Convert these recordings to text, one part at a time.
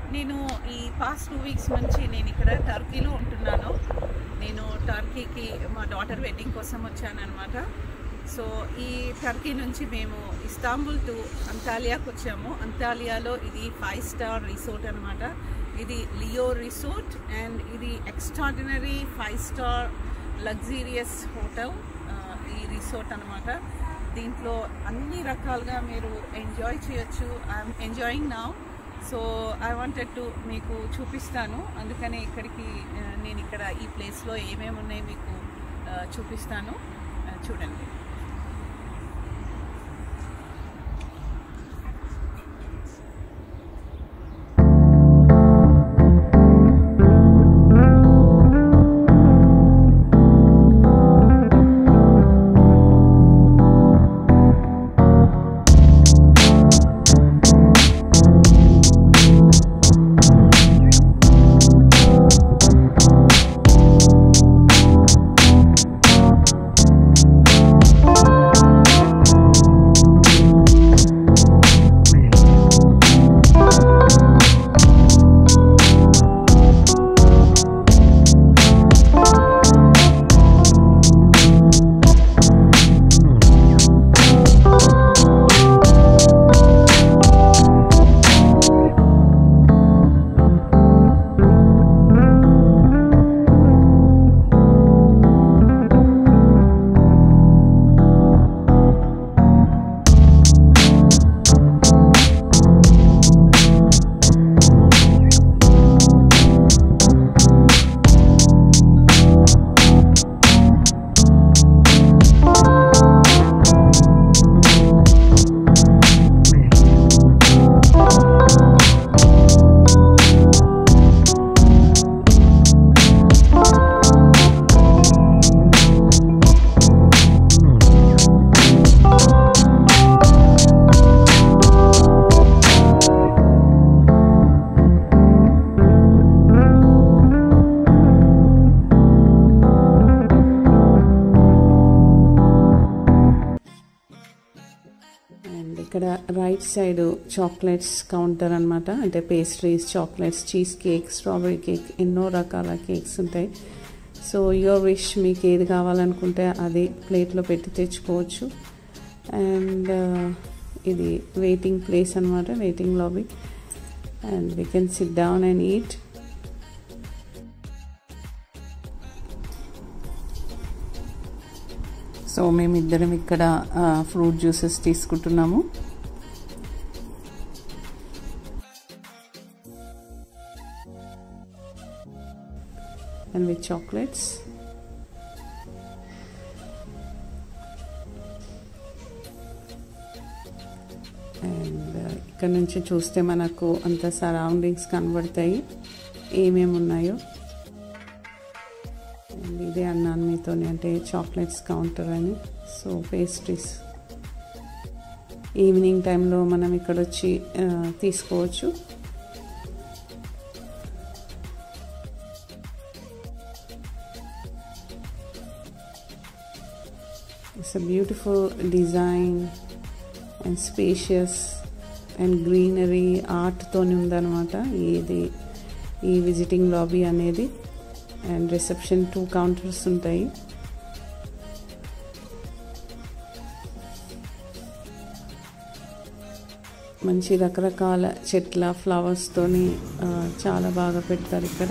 నేను ఈ past two weeks నుంచి నేను ఇక్కడ టర్కీలో ఉంటున్నాను నేను టర్కీకి మా డాటర్ వెడ్డింగ్ కోసం వచ్చాను అనమాట సో ఈ టర్కీ నుంచి మేము ఇస్తాంబుల్ టు అంతాలియాకి వచ్చాము అంతాలియాలో ఇది ఫైవ్ స్టార్ రిసార్ట్ అనమాట ఇది లియో రిసార్ట్ అండ్ ఇది extraordinary five star luxurious hotel ఈ రిసార్ట్ అనమాట దీంట్లో అన్ని రకాలుగా మీరు ఎంజాయ్ చేయొచ్చు I'm enjoying now so I wanted to మీకు చూపిస్తాను అందుకనే ఇక్కడికి ఆ, నేను ఇక్కడ ఈ ప్లేస్లో ఏమేమి ఉన్నాయి మీకు ఆ, చూపిస్తాను ఆ, చూడండి అండ్ ఇక్కడ రైట్ సైడ్ చాక్లెట్స్ కౌంటర్ అన్నమాట అంటే pastries chocolates cheese cake strawberry cake ఎన్నో రకాల కేక్స్ ఉంటాయి సో యువర్ విష్ మీకు ఏది కావాలనుకుంటే అది ప్లేట్లో పెట్టి తెచ్చుకోవచ్చు అండ్ ఇది వెయిటింగ్ ప్లేస్ అనమాట waiting lobby and we can sit down and eat so మేమిద్దరం ఇక్కడ ఫ్రూట్ జ్యూసెస్ తీసుకుంటున్నాము అండ్ విత్ చాక్లెట్స్ అండ్ ఇక్కడ నుంచి చూస్తే మనకు అంత సరౌండింగ్స్ కనబడతాయి ఏమేమి ఉన్నాయో అండ్ ఇదే అన్నాను మీతోని అంటే చాక్లెట్స్ కౌంటర్ అని సో పేస్ట్రీస్ ఈవినింగ్ టైంలో మనం ఇక్కడ వచ్చి ఆ, తీసుకోవచ్చు it's a beautiful design and spacious and greenery ఆర్ట్తోని ఉందన్నమాట ఇది ఈ విజిటింగ్ లాబీ అనేది అండ్ రిసెప్షన్ టూ కౌంటర్స్ ఉంటాయి మంచి రకరకాల చెట్ల ఫ్లవర్స్తోని ఆ, చాలా బాగా పెడతారు ఇక్కడ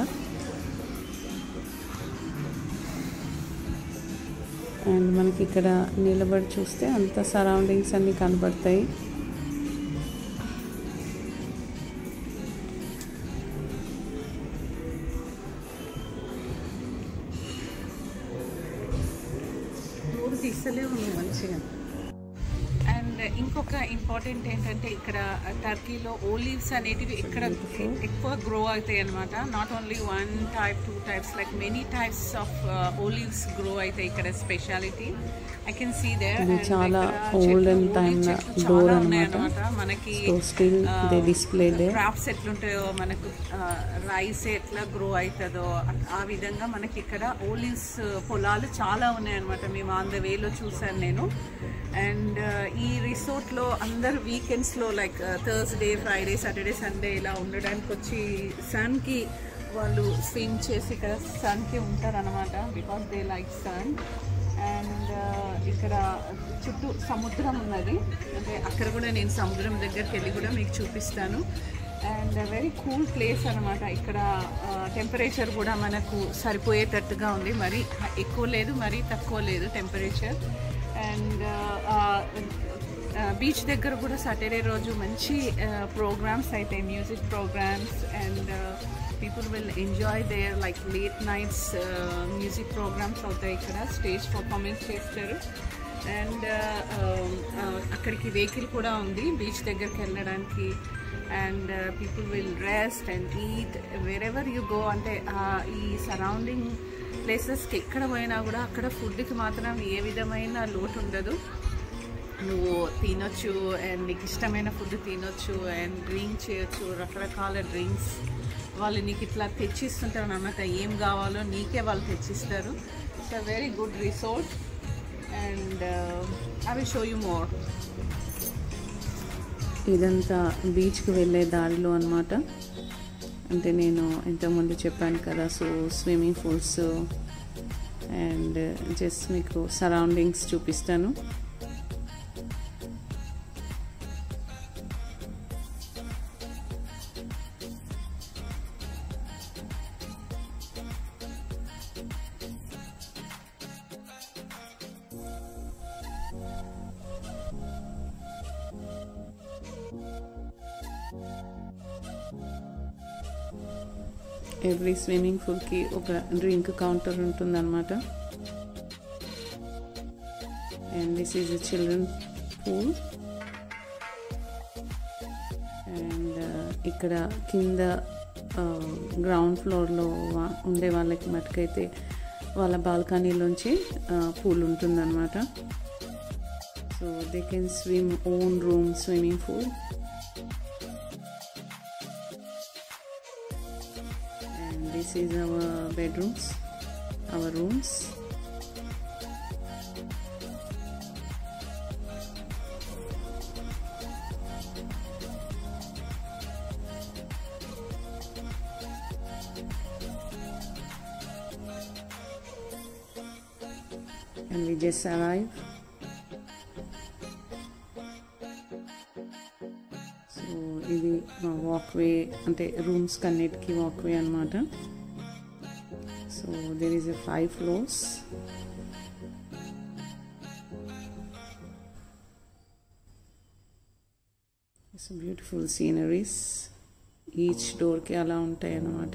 అండ్ మనకి ఇక్కడ నిలబడి చూస్తే అంత సరౌండింగ్స్ అన్నీ కనబడతాయి మూడు తీస్తలే ఉంది మంచిగా అండ్ ఇంకొక ఇంపార్టెంట్ ఏంటంటే ఇక్కడ టర్కీలో ఓలీవ్స్ అనేటివి ఇక్కడ ఎక్కువ గ్రో అవుతాయి అనమాట not only one type two types like many types of olives grow అవుతాయి ఇక్కడ speciality I can see there ఇది చాలా olden time ల door అన్నమాట. మనకి so still they display the crafts ఎట్లుంటాయో మనకు రైస్ ఎట్లా గ్రో అవుతుందో ఆ విధంగా మనకి ఇక్కడ ఓలివ్స్ పొలాలు చాలా ఉన్నాయన్నమాట మేము ఆన్ ద వేలో చూసాను నేను అండ్ ఈ రిసార్ట్లో అందరు వీకెండ్స్లో like Thursday Friday Saturday Sunday ఇలా ఉండడానికి వచ్చి సన్కి వాళ్ళు స్విమ్ చేసి ఇక్కడ సన్కి ఉంటారనమాట because they like sun and ఇక్కడ చుట్టూ సముద్రం ఉన్నది అంటే అక్కడ కూడా నేను సముద్రం దగ్గరికి వెళ్ళి కూడా మీకు చూపిస్తాను అండ్ వెరీ కూల్ ప్లేస్ అనమాట ఇక్కడ టెంపరేచర్ కూడా మనకు సరిపోయేటట్టుగా ఉంది మరి ఎక్కువ లేదు మరీ తక్కువ లేదు టెంపరేచర్ అండ్ బీచ్ దగ్గర కూడా సాటర్డే రోజు మంచి ప్రోగ్రామ్స్ అయితే music programmes and people will enjoy there like late nights music programmes అవుతాయి ఇక్కడ స్టేజ్ పర్ఫార్మెన్స్ చేస్తారు అండ్ అక్కడికి వెహికల్ కూడా ఉంది బీచ్ దగ్గరికి వెళ్ళడానికి and people will rest and eat wherever you go అంటే ఈ సరౌండింగ్ ప్లేసెస్కి ఎక్కడ పోయినా కూడా అక్కడ ఫుడ్కి మాత్రం ఏ విధమైన లోటు ఉండదు నువ్వు తినొచ్చు అండ్ నీకు ఇష్టమైన ఫుడ్ తినొచ్చు అండ్ డ్రింక్ చేయొచ్చు రకరకాల డ్రింక్స్ వాళ్ళు నీకు ఇట్లా తెచ్చిస్తుంటారు అన్నమాట ఏం కావాలో నీకే వాళ్ళు తెచ్చిస్తారు it's a very good resort and I will show you more ఇదంతా బీచ్కి వెళ్ళే దారిలో అనమాట అంటే నేను ఇంతకుముందు చెప్పాను కదా so swimming pools and just మీకు సరౌండింగ్స్ చూపిస్తాను ఎవ్రీ స్విమ్మింగ్ పూల్కి ఒక డ్రింక్ కౌంటర్ ఉంటుందన్నమాట and this is a children pool and ఇక్కడ కింద గ్రౌండ్ ఫ్లోర్లో ఉండే వాళ్ళకి మటుకైతే వాళ్ళ బాల్కనీలోంచి పూల్ ఉంటుందన్నమాట so they can swim own room swimming pool and this is our bedrooms our rooms and we just arrived so ఇది వాక్వే అంటే రూమ్స్ కన్నిటికి వాక్వే అనమాట so there is a five floors so beautiful sceneries each డోర్కి అలా ఉంటాయి అన్నమాట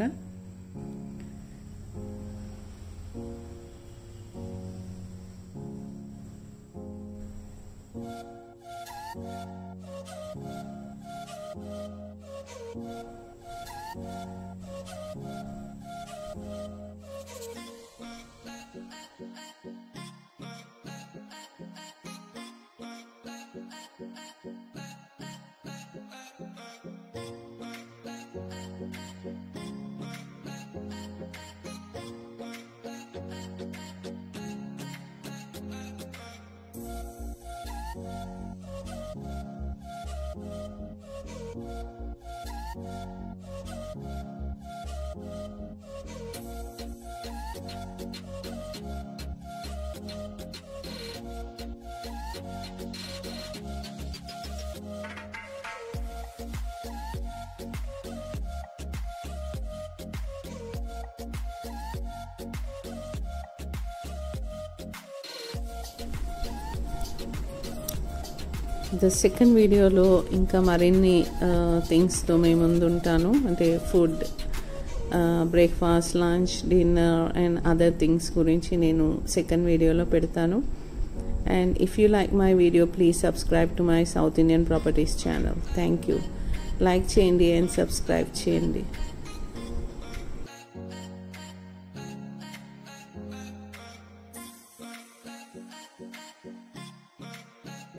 the second వీడియోలో ఇంకా మరిన్ని థింగ్స్తో మేము ముందు ఉంటాను అంటే food breakfast lunch dinner and other things గురించి నేను సెకండ్ వీడియోలో పెడతాను and if you like my video please subscribe to my South Indian properties channel thank you like చేయండి అండ్ సబ్స్క్రైబ్ చేయండి